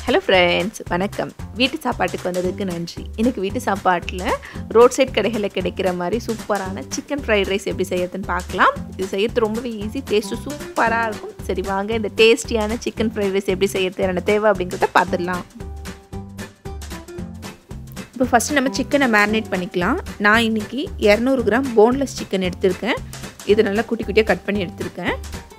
hello friends வணக்கம் வீட்டு சாப்பாட்டுக்கு வந்ததுக்கு நன்றி எனக்கு வீட்டு சாப்பாட்டில் ரோட் சைட் கடைகளில் கிடைக்கிற மாதிரி சூப்பரான சிக்கன் ஃப்ரைட் ரைஸ் எப்படி செய்யறதுன்னு பார்க்கலாம் இது செய்யறது ரொம்பவே ஈஸி டேஸ்ட்டு சூப்பராக இருக்கும் சரி வாங்க இந்த டேஸ்டியான சிக்கன் ஃப்ரைட் ரைஸ் எப்படி செய்யறது என்ன தேவை அப்படிங்கிறத பார்த்துடலாம் இப்போ ஃபஸ்ட்டு நம்ம சிக்கனை மேரினேட் பண்ணிக்கலாம் நான் இன்றைக்கி இரநூறு கிராம் போன்லெஸ் சிக்கன் எடுத்திருக்கேன் இது நல்லா குட்டி குட்டியாக கட் பண்ணி எடுத்திருக்கேன்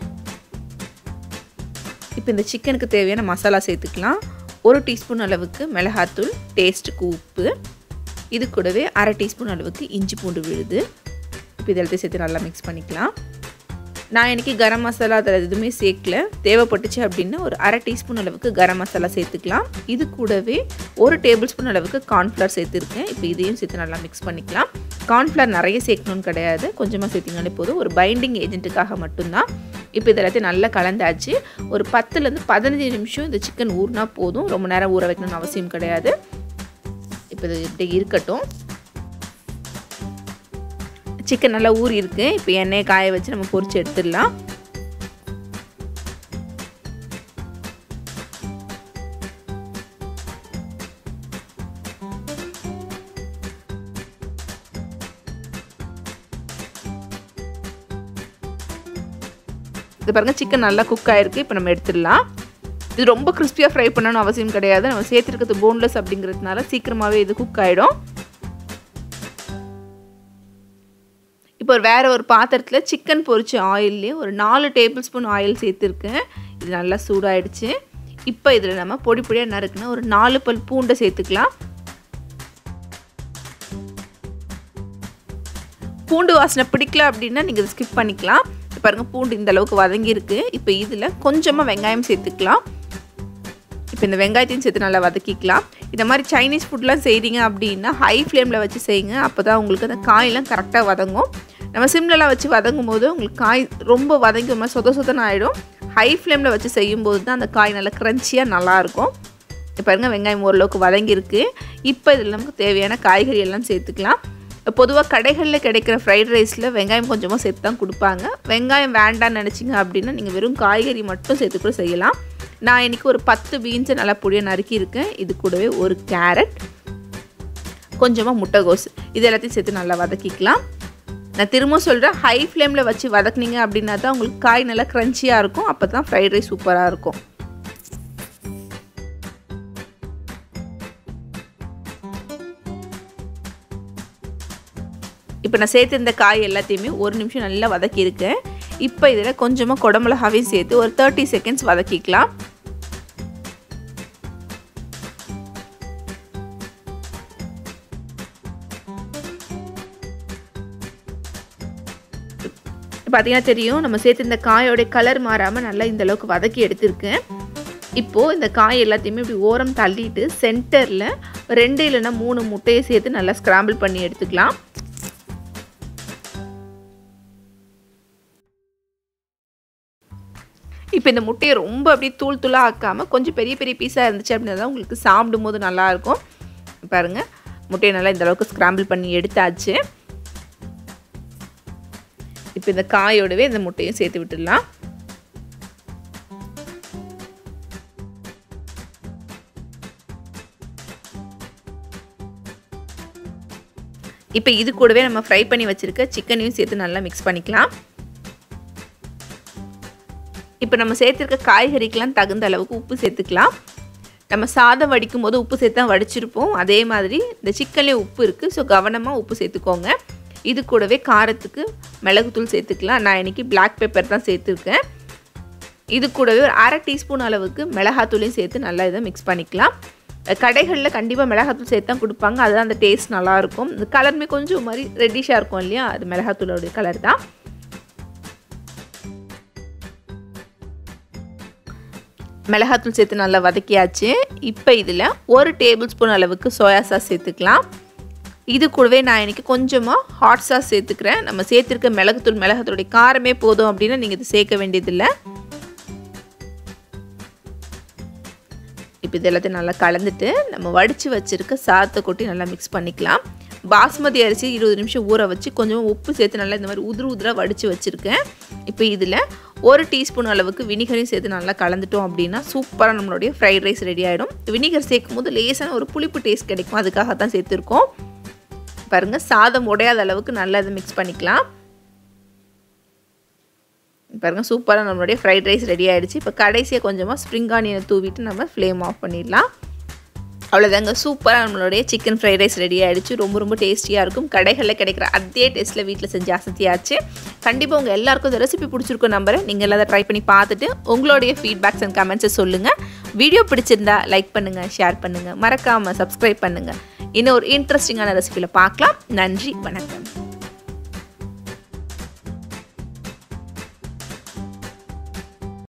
இப்போ இந்த சிக்கனுக்கு தேவையான மசாலா சேர்த்துக்கலாம் ஒரு டீஸ்பூன் அளவுக்கு மிளகாத்தூள் டேஸ்ட்டுக்கு உப்பு இது கூடவே அரை டீஸ்பூன் அளவுக்கு இஞ்சி பூண்டு விழுது இப்போ இது எல்லாத்தையும் சேர்த்து நல்லா மிக்ஸ் பண்ணிக்கலாம் நான் இன்றைக்கி கரம் மசாலா அதில் எதுவுமே சேர்க்கல தேவைப்பட்டுச்சு அப்படின்னா ஒரு அரை டீஸ்பூன் அளவுக்கு கரம் மசாலா சேர்த்துக்கலாம் இது கூடவே ஒரு டேபிள் ஸ்பூன் அளவுக்கு கார்ன்ஃப்ளவர் சேர்த்துருக்கேன் இப்போ இதையும் சேர்த்து நல்லா மிக்ஸ் பண்ணிக்கலாம் கார்ன்ஃப்ளவர் நிறைய சேர்க்கணும்னு கிடையாது கொஞ்சமாக சேர்த்திங்கனாலே போதும் ஒரு பைண்டிங் ஏஜென்ட்டுக்காக மட்டும்தான் இப்போ இது எல்லாத்தையும் நல்லா கலந்தாச்சு ஒரு பத்துலேருந்து பதினஞ்சு நிமிஷம் இந்த சிக்கன் ஊறினா போதும் ரொம்ப நேரம் ஊற வைக்கணும்னு அவசியம் கிடையாது இப்போ இது இப்படி இருக்கட்டும் சிக்கன் நல்லா ஊறி இருக்கு இப்போ எண்ணெயை காய வச்சு நம்ம பொரிச்சு எடுத்துடலாம் இது பாருங்கள் சிக்கன் நல்லா குக் ஆகிருக்கு இப்போ நம்ம எடுத்துடலாம் இது ரொம்ப கிறிஸ்பியாக ஃப்ரை பண்ணணும்னு அவசியம் கிடையாது நம்ம சேர்த்துருக்கிறது போன்லெஸ் அப்படிங்கிறதுனால சீக்கிரமாகவே இது குக் ஆகிடும் இப்போ ஒரு வேறு ஒரு பாத்திரத்தில் சிக்கன் பொரிச்ச ஆயில்லே ஒரு நாலு டேபிள் ஸ்பூன் ஆயில் சேர்த்துருக்கேன் இது நல்லா சூடாயிடுச்சு இப்போ இதில் நம்ம பொடி பொடியாக நறுக்குனா ஒரு நாலு பல் பூண்டை சேர்த்துக்கலாம் பூண்டு வாசனை பிடிக்கல அப்படின்னா நீங்கள் இதை ஸ்கிப் பண்ணிக்கலாம் பாருங்கள் பூண்டு இந்த அளவுக்கு வதங்கியிருக்கு இப்போ இதில் கொஞ்சமாக வெங்காயம் சேர்த்துக்கலாம் இப்போ இந்த வெங்காயத்தையும் சேர்த்து நல்லா வதக்கிக்கலாம் இந்த மாதிரி சைனீஸ் ஃபுட்லாம் செய்கிறீங்க அப்படின்னா ஹை ஃப்ளேமில் வச்சு செய்யுங்க அப்போ தான் உங்களுக்கு அந்த காயெல்லாம் கரெக்டாக வதங்கும் நம்ம சிம்லலாம் வச்சு வதங்கும் போது உங்களுக்கு காய் ரொம்ப வதங்கி மாதிரி சொத சொதன்னு ஆகிடும் ஹை ஃப்ளேமில் வச்சு செய்யும்போது தான் அந்த காய் நல்லா க்ரன்ச்சியாக நல்லாயிருக்கும் இப்போ பாருங்கள் வெங்காயம் ஓரளவுக்கு வதங்கியிருக்கு இப்போ இதில் நமக்கு தேவையான காய்கறி எல்லாம் சேர்த்துக்கலாம் பொதுவாக கடைகளில் கிடைக்கிற ஃப்ரைட் ரைஸில் வெங்காயம் கொஞ்சமாக சேர்த்து தான் கொடுப்பாங்க வெங்காயம் வேண்டான்னு நினச்சிங்க அப்படின்னா நீங்கள் வெறும் காய்கறி மட்டும் சேர்த்து கூட செய்யலாம் நான் இன்றைக்கி ஒரு பத்து பீன்ஸை நல்லா பொடியாக நறுக்கியிருக்கேன் இது கூடவே ஒரு கேரட் கொஞ்சமாக முட்டைகோஸ் இது எல்லாத்தையும் சேர்த்து நல்லா வதக்கிக்கலாம் நான் திரும்ப சொல்கிறேன் ஹை ஃப்ளேமில் வச்சு வதக்குனீங்க அப்படின்னா தான் உங்களுக்கு காய் நல்லா க்ரன்ச்சியாக இருக்கும் அப்போ தான் ஃப்ரைட் ரைஸ் சூப்பராக இருக்கும் இப்போ நான் சேர்த்துருந்த காய் எல்லாத்தையுமே ஒரு நிமிஷம் நல்லா வதக்கியிருக்கேன் இப்போ இதில் கொஞ்சமாக குடமிளகாவையும் சேர்த்து ஒரு தேர்ட்டி செகண்ட்ஸ் வதக்கிக்கலாம் பார்த்தீங்கன்னா தெரியும் நம்ம சேர்த்து இந்த காயோடைய கலர் மாறாமல் நல்லா இந்த அளவுக்கு வதக்கி எடுத்திருக்கேன் இப்போது இந்த காய் எல்லாத்தையுமே இப்படி ஓரம் தள்ளிட்டு சென்டரில் ரெண்டு இல்லைன்னா மூணு முட்டையை சேர்த்து நல்லா ஸ்க்ராம்பிள் பண்ணி எடுத்துக்கலாம் இப்போ இந்த முட்டையை ரொம்ப அப்படியே தூள் தூளாக ஆக்காமல் கொஞ்சம் பெரிய பெரிய பீஸாக இருந்துச்சு அப்படின்னா தான் உங்களுக்கு சாப்பிடும் போது நல்லாயிருக்கும் பாருங்கள் முட்டையை நல்லா இந்த அளவுக்கு ஸ்க்ராம்பிள் பண்ணி எடுத்தாச்சு இப்போ இந்த காயோடவே இந்த முட்டையும் சேர்த்து விட்டுடலாம் இப்போ இது கூடவே நம்ம ஃப்ரை பண்ணி வச்சுருக்க சிக்கனையும் சேர்த்து நல்லா மிக்ஸ் பண்ணிக்கலாம் இப்போ நம்ம சேர்த்துருக்க காய்கறிக்கெலாம் தகுந்த அளவுக்கு உப்பு சேர்த்துக்கலாம் நம்ம சாதம் வடிக்கும் போது உப்பு சேர்த்து தான் வடிச்சிருப்போம் அதே மாதிரி இந்த சிக்கன்லேயே உப்பு இருக்குது ஸோ கவனமாக உப்பு சேர்த்துக்கோங்க இது கூடவே காரத்துக்கு மிளகுத்தூள் சேர்த்துக்கலாம் நான் இன்றைக்கி பிளாக் பெப்பர் தான் சேர்த்துருக்கேன் இது கூடவே ஒரு அரை டீஸ்பூன் அளவுக்கு மிளகாத்தூளையும் சேர்த்து நல்லா இதை மிக்ஸ் பண்ணிக்கலாம் கடைகளில் கண்டிப்பாக மிளகாத்தூள் சேர்த்து தான் கொடுப்பாங்க அதுதான் அந்த டேஸ்ட் நல்லாயிருக்கும் இந்த கலருமே கொஞ்சம் மாதிரி ரெட்டிஷாக இருக்கும் இல்லையா அது மிளகாத்தூளோடைய கலர் தான் மிளகாத்தூள் சேர்த்து நல்லா வதக்கியாச்சு இப்போ இதில் ஒரு டேபிள் ஸ்பூன் அளவுக்கு சோயா சாஸ் சேர்த்துக்கலாம் இது கூடவே நான் இன்றைக்கி கொஞ்சமாக ஹாட் சாஸ் சேர்த்துக்கிறேன் நம்ம சேர்த்துருக்க மிளகுத்தூள் மிளகாத்தூளுடைய காரமே போதும் அப்படின்னா நீங்கள் இது சேர்க்க வேண்டியதில்லை இப்போ இது எல்லாத்தையும் நல்லா கலந்துட்டு நம்ம வடித்து வச்சுருக்க சாதத்தை கொட்டி நல்லா மிக்ஸ் பண்ணிக்கலாம் பாஸ்மதி அரிசி இருபது நிமிஷம் ஊற வச்சு கொஞ்சம் உப்பு சேர்த்து நல்லா இந்த மாதிரி உதிரு உதிராக வடித்து வச்சுருக்கேன் இப்போ இதில் ஒரு டீஸ்பூன் அளவுக்கு வினிகரையும் சேர்த்து நல்லா கலந்துட்டோம் அப்படின்னா சூப்பராக நம்மளுடைய ஃப்ரைட் ரைஸ் ரெடி ஆகிடும் வினிகர் சேர்க்கும் போது லேசான ஒரு புளிப்பு டேஸ்ட் கிடைக்கும் அதுக்காக தான் சேர்த்துருக்கோம் பாருங்கள் சாதம் உடையாத அளவுக்கு நல்லா இதை மிக்ஸ் பண்ணிக்கலாம் பாருங்கள் சூப்பராக நம்மளுடைய ஃப்ரைட் ரைஸ் ரெடி ஆகிடுச்சு இப்போ கடைசியாக கொஞ்சமாக ஸ்ப்ரிங் ஆனியனை தூவிட்டு நம்ம ஃப்ளேம் ஆஃப் பண்ணிடலாம் அவ்வளோதாங்க சூப்பராக நம்மளுடைய சிக்கன் ஃப்ரைட் ரைஸ் ரெடி ஆகிடுச்சு ரொம்ப ரொம்ப டேஸ்டியாக இருக்கும் கடைகளில் கிடைக்கிற அதே டேஸ்ட்டில் வீட்டில் செஞ்சு அசத்தியாச்சு கண்டிப்பாக உங்கள் எல்லாருக்கும் இந்த ரெசிபி பிடிச்சிருக்கும் நம்பரை நீங்கள் எல்லாம் ட்ரை பண்ணி பார்த்துட்டு உங்களுடைய ஃபீட்பேக்ஸ் அண்ட் கமெண்ட்ஸை சொல்லுங்கள் வீடியோ பிடிச்சிருந்தா லைக் பண்ணுங்கள் ஷேர் பண்ணுங்கள் மறக்காமல் சப்ஸ்கிரைப் பண்ணுங்கள் இன்னும் ஒரு இன்ட்ரெஸ்டிங்கான ரெசிபியில் பார்க்கலாம் நன்றி வணக்கம்